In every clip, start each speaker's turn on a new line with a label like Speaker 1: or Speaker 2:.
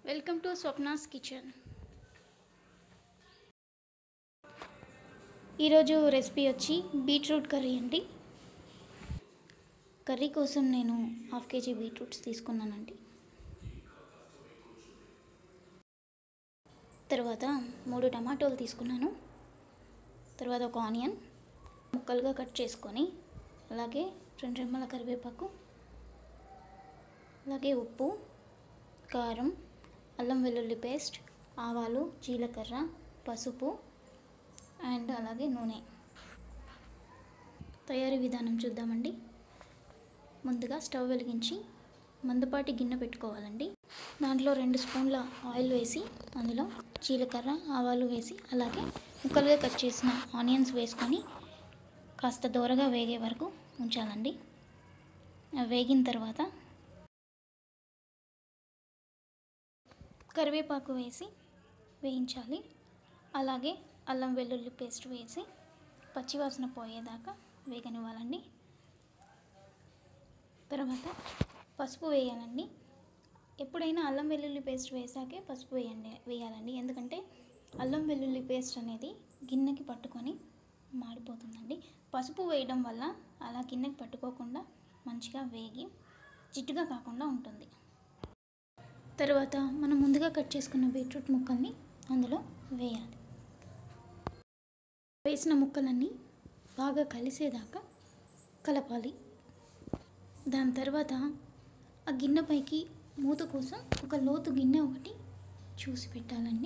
Speaker 1: welcome to Swapna's kitchen ఈరోజు recipe వచ్చి beetroot curry అండి కర్రీ కోసం నేను హాఫ్ కేజీ బీట్రూట్స్ తీసుకున్నానండి తర్వాత మూడు టమాటోలు తీసుకున్నాను తర్వాత ఒక ఆనియన్ ముక్కలుగా కట్ చేసుకొని అలాగే రెండు రెమ్మల కరివేపాకు అలాగే ఉప్పు కారం అల్లం వెల్లుల్లి పేస్ట్ ఆవాలు జీలకర్ర పసుపు అండ్ అలాగే నూనె తయారీ విధానం చూద్దామండి ముందుగా స్టవ్ వెలిగించి మందపాటి గిన్నె పెట్టుకోవాలండి దాంట్లో రెండు స్పూన్ల ఆయిల్ వేసి అందులో జీలకర్ర ఆవాలు వేసి అలాగే ముక్కలుగా కట్ చేసిన ఆనియన్స్ వేసుకొని కాస్త దూరగా వేగే వరకు ఉంచాలండి అవి వేగిన తర్వాత కరివేపాకు వేసి వేయించాలి అలాగే అల్లం వెల్లుల్లి పేస్ట్ వేసి పచ్చివాసన పోయేదాకా వేగనివ్వాలండి తర్వాత పసుపు వేయాలండి ఎప్పుడైనా అల్లం వెల్లుల్లి పేస్ట్ వేసాకే పసుపు వేయండి వేయాలండి ఎందుకంటే అల్లం వెల్లుల్లి పేస్ట్ అనేది గిన్నెకి పట్టుకొని మాడిపోతుందండి పసుపు వేయడం వల్ల అలా గిన్నెకి పట్టుకోకుండా మంచిగా వేగి జిడ్డుగా కాకుండా ఉంటుంది తర్వాత మనం ముందుగా కట్ చేసుకున్న బీట్రూట్ ముక్కల్ని అందులో వేయాలి వేసిన ముక్కలన్నీ బాగా కలిసేదాకా కలపాలి దాని తర్వాత ఆ గిన్నె పైకి మూత కోసం ఒక లోతు గిన్నె ఒకటి చూసి పెట్టాలండి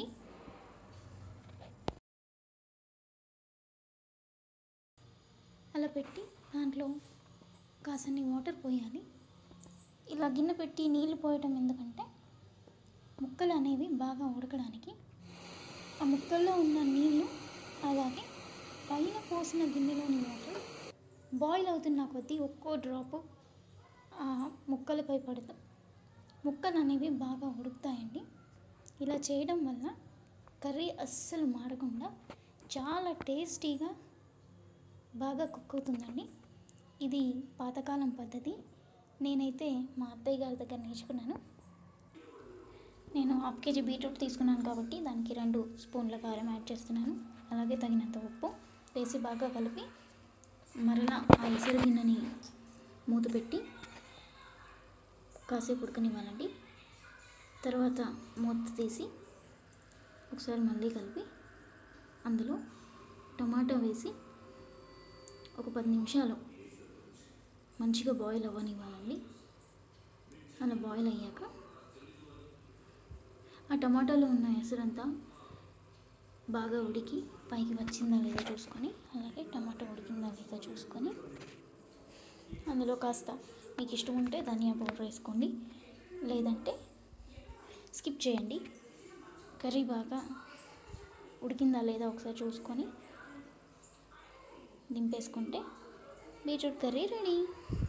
Speaker 1: అలా పెట్టి దాంట్లో కాసన్ని వాటర్ పోయాలి ఇలా గిన్నె పెట్టి నీళ్ళు పోయటం ఎందుకంటే ముక్కలు అనేవి బాగా ఉడకడానికి ఆ ముక్కల్లో ఉన్న నీళ్ళు అలాగే పైన పోసిన గిన్నెలోని వాటర్ బాయిల్ అవుతున్న కొద్దీ ఒక్కో డ్రాపు ఆ ముక్కలపై పడుతూ ముక్కలు అనేవి బాగా ఉడుకుతాయండి ఇలా చేయడం వల్ల కర్రీ అస్సలు మాడకుండా చాలా టేస్టీగా బాగా కుక్ అవుతుందండి ఇది పాతకాలం పద్ధతి నేనైతే మా అత్తయ్య గారి దగ్గర నేర్చుకున్నాను నేను హాఫ్ కేజీ బీట్రూట్ తీసుకున్నాను కాబట్టి దానికి రెండు స్పూన్ల కారం యాడ్ చేస్తున్నాను అలాగే తగినంత ఉప్పు వేసి బాగా కలిపి మరలా ఆ ఎసరు గిన్నెని మూత పెట్టి కాసేపు ఉడకనివ్వాలండి తర్వాత మూత తీసి ఒకసారి మళ్ళీ కలిపి అందులో టమాటో వేసి ఒక పది నిమిషాలు మంచిగా బాయిల్ అవ్వనివ్వాలండి అలా బాయిల్ అయ్యాక ఆ టమాటాలో ఉన్న ఎసరంతా బాగా ఉడికి పైకి వచ్చిందా లేదా చూసుకొని అలాగే టమాటా ఉడికిందా లేదా చూసుకొని అందులో కాస్త మీకు ఇష్టం ఉంటే ధనియా పౌడర్ వేసుకోండి లేదంటే స్కిప్ చేయండి కర్రీ బాగా ఉడికిందా లేదా ఒకసారి చూసుకొని దింపేసుకుంటే బీట్రూట్ కర్రీ రెడీ